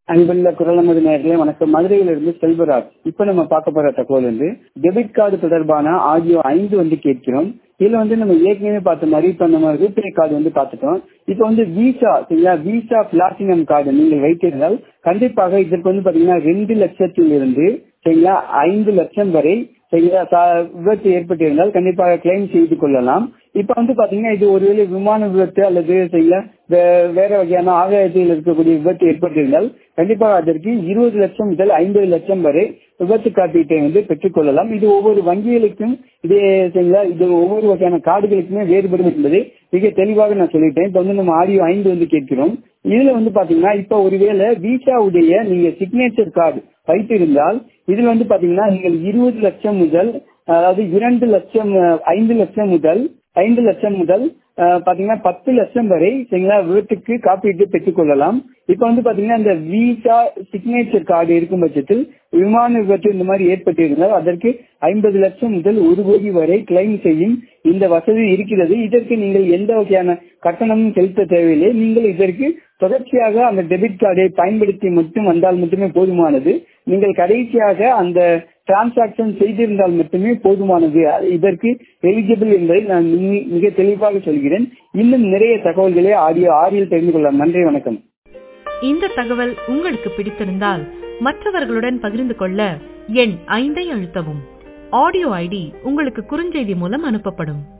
அன்புள்ள குரலமது நேர்களே வணக்கம் மதுரையிலிருந்து செல்வராஜ் இப்ப நம்ம பார்க்க போற தகவல் வந்து டெபிட் கார்டு தொடர்பான ஆடியோ ஐந்து வந்து கேட்கிறோம் இதுல வந்து நம்ம ஏற்கனவே பார்த்த மாதிரி இப்ப நம்ம ரூபே கார்டு வந்து பார்த்துட்டோம் இப்ப வந்து விசா சரிங்களா விசா பிளாட்டினம் கார்டு நீங்கள் வைத்திருந்தால் கண்டிப்பாக இதற்கு வந்து பாத்தீங்கன்னா ரெண்டு லட்சத்தில் இருந்து சரிங்களா ஐந்து லட்சம் வரை சரிங்களா விபத்து ஏற்பட்டிருந்தால் கண்டிப்பாக கிளைம் செய்து கொள்ளலாம் இப்ப வந்து பாத்தீங்கன்னா இது ஒருவேளை விமான விபத்து அல்லது சரிங்களா வேற வகையான ஆகாயத்தில் இருக்கக்கூடிய விபத்து ஏற்பட்டிருந்தால் கண்டிப்பாக அதற்கு இருபது லட்சம் முதல் ஐம்பது லட்சம் வரை விபத்து காப்பீட்டை வந்து பெற்றுக் கொள்ளலாம் இது ஒவ்வொரு வங்கிகளுக்கும் இதே சரிங்களா இது ஒவ்வொரு வகையான கார்டுகளுக்குமே வேறுபடும் என்பதை மிக தெளிவாக நான் சொல்லிட்டேன் இப்ப வந்து நம்ம ஆடியோ ஐந்து வந்து கேட்கிறோம் இதுல வந்து பாத்தீங்கன்னா இப்ப ஒருவேளை விசாவுடைய நீங்க சிக்னேச்சர் கார்டு வைத்திருந்தால் இதுல வந்து பாத்தீங்கன்னா நீங்கள் இருபது லட்சம் முதல் அதாவது இரண்டு லட்சம் ஐந்து லட்சம் முதல் ஐந்து லட்சம் முதல் பாத்தீங்கன்னா பத்து லட்சம் வரை சரிங்களா விபத்துக்கு காப்பீட்டு பெற்றுக் கொள்ளலாம் இப்ப வந்து பாத்தீங்கன்னா இந்த விசா சிக்னேச்சர் கார்டு இருக்கும் பட்சத்தில் விமான விபத்து இந்த மாதிரி ஏற்பட்டிருந்தால் அதற்கு ஐம்பது லட்சம் முதல் ஒரு கோடி வரை கிளைம் செய்யும் இந்த வசதி இருக்கிறது இதற்கு நீங்கள் எந்த வகையான கட்டணமும் செலுத்த தேவையில்லை நீங்கள் இதற்கு தொடர்ச்சியாக அந்த டெபிட் கார்டை பயன்படுத்தி மட்டும் வந்தால் மட்டுமே போதுமானது நீங்கள் கடைசியாக அந்த டிரான்சாக்சன் செய்திருந்தால் மட்டுமே போதுமானது இதற்கு எலிஜிபிள் என்பதை நான் மிக தெளிவாக சொல்கிறேன் இன்னும் நிறைய தகவல்களை ஆடியோ ஆடியில் தெரிந்து கொள்ளலாம் நன்றி வணக்கம் இந்த தகவல் உங்களுக்கு பிடித்திருந்தால் மற்றவர்களுடன் பகிர்ந்து கொள்ள எண் ஐந்தை அழுத்தவும் ஆடியோ ஐடி உங்களுக்கு குறுஞ்செய்தி மூலம் அனுப்பப்படும்